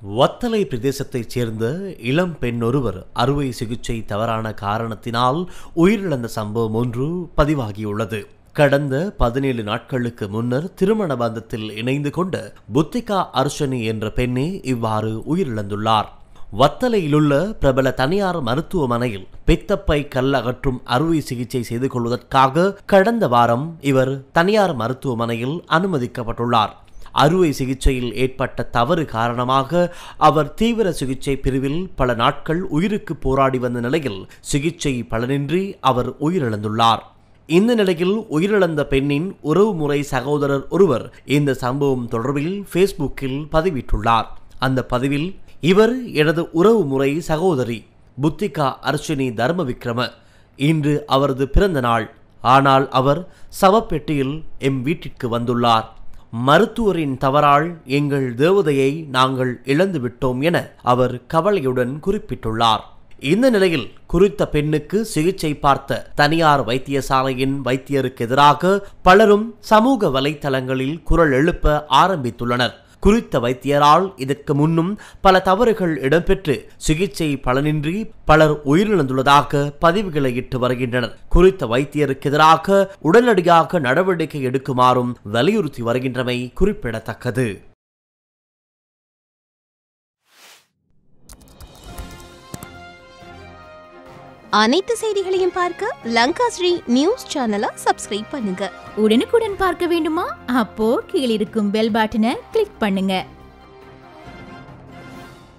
வத்தலை பிரதேசத்தைச் சேர்ந்த இளம் பெண் ஒருவர் அறுவை சிகிச்சை தவறான காரணத்தினால் உயிரிழந்த சம்பவம் ஒன்று பதிவாகியுள்ளது கடந்த பதினேழு நாட்களுக்கு முன்னர் திருமண பந்தத்தில் இணைந்து கொண்ட புத்திகா அர்ஷனி என்ற பெண்ணே இவ்வாறு உயிரிழந்துள்ளார் வத்தலையிலுள்ள பிரபல தனியார் மருத்துவமனையில் பித்தப்பை கல் அகற்றும் அறுவை சிகிச்சை செய்து கொள்வதற்காக கடந்த வாரம் இவர் தனியார் மருத்துவமனையில் அனுமதிக்கப்பட்டுள்ளார் அறுவை சிகிச்சையில் ஏற்பட்ட தவறு காரணமாக அவர் தீவிர சிகிச்சை பிரிவில் பல நாட்கள் உயிருக்கு போராடி வந்த நிலையில் சிகிச்சை பலனின்றி அவர் உயிரிழந்துள்ளார் இந்த நிலையில் உயிரிழந்த பெண்ணின் உறவுமுறை சகோதரர் ஒருவர் இந்த சம்பவம் தொடர்பில் ஃபேஸ்புக்கில் பதிவிட்டுள்ளார் அந்த பதிவில் இவர் எனது உறவுமுறை சகோதரி புத்திகா அர்ச்சினி தர்ம விக்ரம இன்று அவரது பிறந்த நாள் ஆனால் அவர் சவப்பெட்டியில் எம் வீட்டிற்கு வந்துள்ளார் மருத்துவரின் தவறால் எங்கள் தேவதையை நாங்கள் இழந்து விட்டோம் என அவர் கவலையுடன் குறிப்பிட்டுள்ளார் இந்த நிலையில் குறித்த பெண்ணுக்கு சிகிச்சை பார்த்த தனியார் வைத்தியசாலையின் வைத்தியருக்கு எதிராக பலரும் சமூக வலைத்தளங்களில் குரல் எழுப்ப ஆரம்பித்துள்ளனர் குறித்த வைத்தியரால் இதற்கு முன்னும் பல தவறுகள் இடம்பெற்று சிகிச்சை பலனின்றி பலர் உயிரிழந்துள்ளதாக பதிவுகளை இட்டு வருகின்றனர் குறித்த வைத்தியருக்கு எதிராக உடனடியாக நடவடிக்கை எடுக்குமாறும் வலியுறுத்தி வருகின்றமை குறிப்பிடத்தக்கது அனைத்து செய்திகளையும் பார்க்க லங்கா ஸ்ரீ நியூஸ் சேனலை சப்ஸ்கிரைப் பண்ணுங்க உடனுக்குடன் பார்க்க வேண்டுமா அப்போ கீழிருக்கும் பெல் பட்டனை கிளிக் பண்ணுங்க